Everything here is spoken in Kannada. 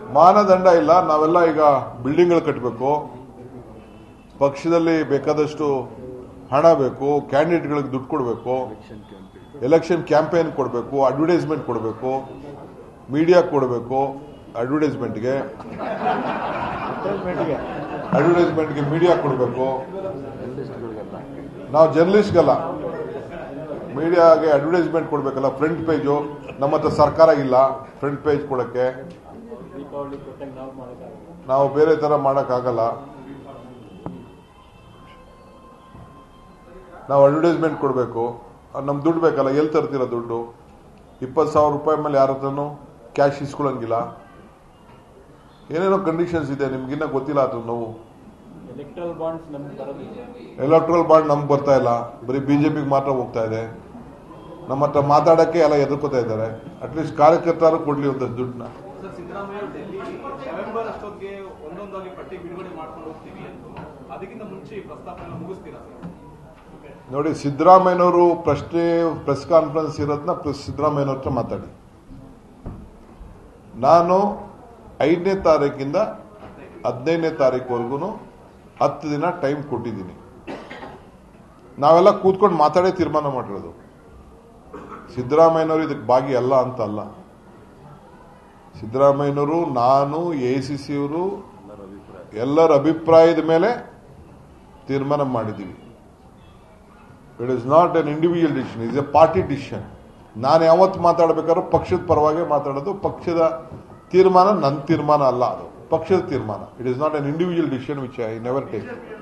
ಮಾನದಂಡ ಇಲ್ಲ ನಾವೆಲ್ಲ ಈಗ ಬಿಲ್ಡಿಂಗ್ಗಳು ಕಟ್ಟಬೇಕು ಪಕ್ಷದಲ್ಲಿ ಬೇಕಾದಷ್ಟು ಹಣ ಬೇಕು ಕ್ಯಾಂಡಿಡೇಟ್ಗಳಿಗೆ ದುಡ್ಡು ಕೊಡಬೇಕು ಎಲೆಕ್ಷನ್ ಕ್ಯಾಂಪೇನ್ ಕೊಡಬೇಕು ಅಡ್ವರ್ಟೈಸ್ಮೆಂಟ್ ಕೊಡಬೇಕು ಮೀಡಿಯಾ ಕೊಡಬೇಕು ಅಡ್ವರ್ಟೈಸ್ಮೆಂಟ್ಗೆ ಅಡ್ವರ್ಟೈಸ್ಮೆಂಟ್ಗೆ ಮೀಡಿಯಾ ಕೊಡಬೇಕು ನಾವು ಜರ್ನಲಿಸ್ಟ್ಗಲ್ಲ ಮೀಡಿಯಾಗೆ ಅಡ್ವರ್ಟೈಸ್ಮೆಂಟ್ ಕೊಡಬೇಕಲ್ಲ ಫ್ರಂಟ್ ಪೇಜು ನಮ್ಮ ಹತ್ರ ಸರ್ಕಾರ ಇಲ್ಲ ಫ್ರಂಟ್ ಪೇಜ್ ಕೊಡಕ್ಕೆ ನಾವು ಬೇರೆ ತರ ಮಾಡೋಕ್ಕಾಗಲ್ಲ ನಾವು ಅಡ್ವರ್ಟೈಸ್ಮೆಂಟ್ ಕೊಡಬೇಕು ನಮ್ ದುಡ್ಡು ಬೇಕಲ್ಲ ಎಲ್ಲಿ ತರ್ತೀರ ದುಡ್ಡು ಇಪ್ಪತ್ತು ಸಾವಿರ ರೂಪಾಯಿ ಮೇಲೆ ಯಾರ ಹತ್ರನೂ ಕ್ಯಾಶ್ ಇಸ್ಕೊಳಂಗಿಲ್ಲ ಏನೇನೋ ಕಂಡೀಷನ್ಸ್ ಇದೆ ನಿಮ್ಗಿನ್ನ ಗೊತ್ತಿಲ್ಲ ಅದು ನೋವು ಎಲೆಕ್ಟ್ರಲ್ ಬಾಂಡ್ಸ್ ನಮ್ಗೆ ಬರೋದಿಲ್ಲ ಎಲೆಕ್ಟ್ರಲ್ ಬಾಂಡ್ ನಮ್ಗೆ ಬರ್ತಾ ಇಲ್ಲ ಬರೀ ಬಿಜೆಪಿಗೆ ಮಾತ್ರ ಹೋಗ್ತಾ ಇದೆ ನಮ್ಮ ಹತ್ರ ಮಾತಾಡಕ್ಕೆ ಎಲ್ಲ ಎದುರ್ಕೋತಾ ಇದ್ದಾರೆ ಅಟ್ಲೀಸ್ಟ್ ಕಾರ್ಯಕರ್ತರು ಕೊಡ್ಲಿ ಒಂದಷ್ಟು ದುಡ್ಡನ್ನ ಸರ್ ಸಿದ್ದರಾಮಯ್ಯ ಡೆಲ್ಲಿ ನವೆಂಬರ್ ಅಷ್ಟೊತ್ತಿಗೆ ಒಂದೊಂದಾಗಿ ಪಟ್ಟಿ ಬಿಡುಗಡೆ ಮಾಡ್ಕೊಂಡು ಹೋಗ್ತೀವಿ ಎಂದು ಅದಕ್ಕಿಂತ ಮುಂಚೆ ಈ ಪ್ರಸ್ತಾಪನ ಮುಗಿಸ್ತೀರಾ ಸರ್ ನೋಡಿ ಸಿದ್ದರಾಮಯ್ಯನವರು ಪ್ರಶ್ನೆ ಪ್ರೆಸ್ ಕಾನ್ಫರೆನ್ಸ್ ಇರೋದನ್ನ ಪ್ರೆಸ್ ಸಿದ್ದರಾಮಯ್ಯನವ್ರ ಹತ್ರ ಮಾತಾಡಿ ನಾನು ಐದನೇ ತಾರೀಕಿಂದ ಹದಿನೈದನೇ ತಾರೀಕುವರೆಗೂ ಹತ್ತು ದಿನ ಟೈಮ್ ಕೊಟ್ಟಿದ್ದೀನಿ ನಾವೆಲ್ಲ ಕೂತ್ಕೊಂಡು ಮಾತಾಡೇ ತೀರ್ಮಾನ ಮಾಡಿರೋದು ಸಿದ್ದರಾಮಯ್ಯನವರು ಇದಕ್ಕೆ ಭಾಗಿ ಅಲ್ಲ ಅಂತ ಅಲ್ಲ ಸಿದ್ದರಾಮಯ್ಯನವರು ನಾನು ಎ ಸಿ ಸಿ ಅವರು ಎಲ್ಲರ ಅಭಿಪ್ರಾಯದ ಮೇಲೆ ತೀರ್ಮಾನ ಮಾಡಿದ್ದೀವಿ it is not an individual decision is a party decision ನಾನು ಯಾವತ್ತು ಮಾತಾಡಬೇಕಾದ್ರೂ ಪಕ್ಷದ ಪರವಾಗಿ ಮಾತಾಡೋದು ಪಕ್ಷದ ತೀರ್ಮಾನ ನನ್ನ ತೀರ್ಮಾನ ಅಲ್ಲ ಅದು ಪಕ್ಷದ ತೀರ್ಮಾನ it is not an individual decision which I never take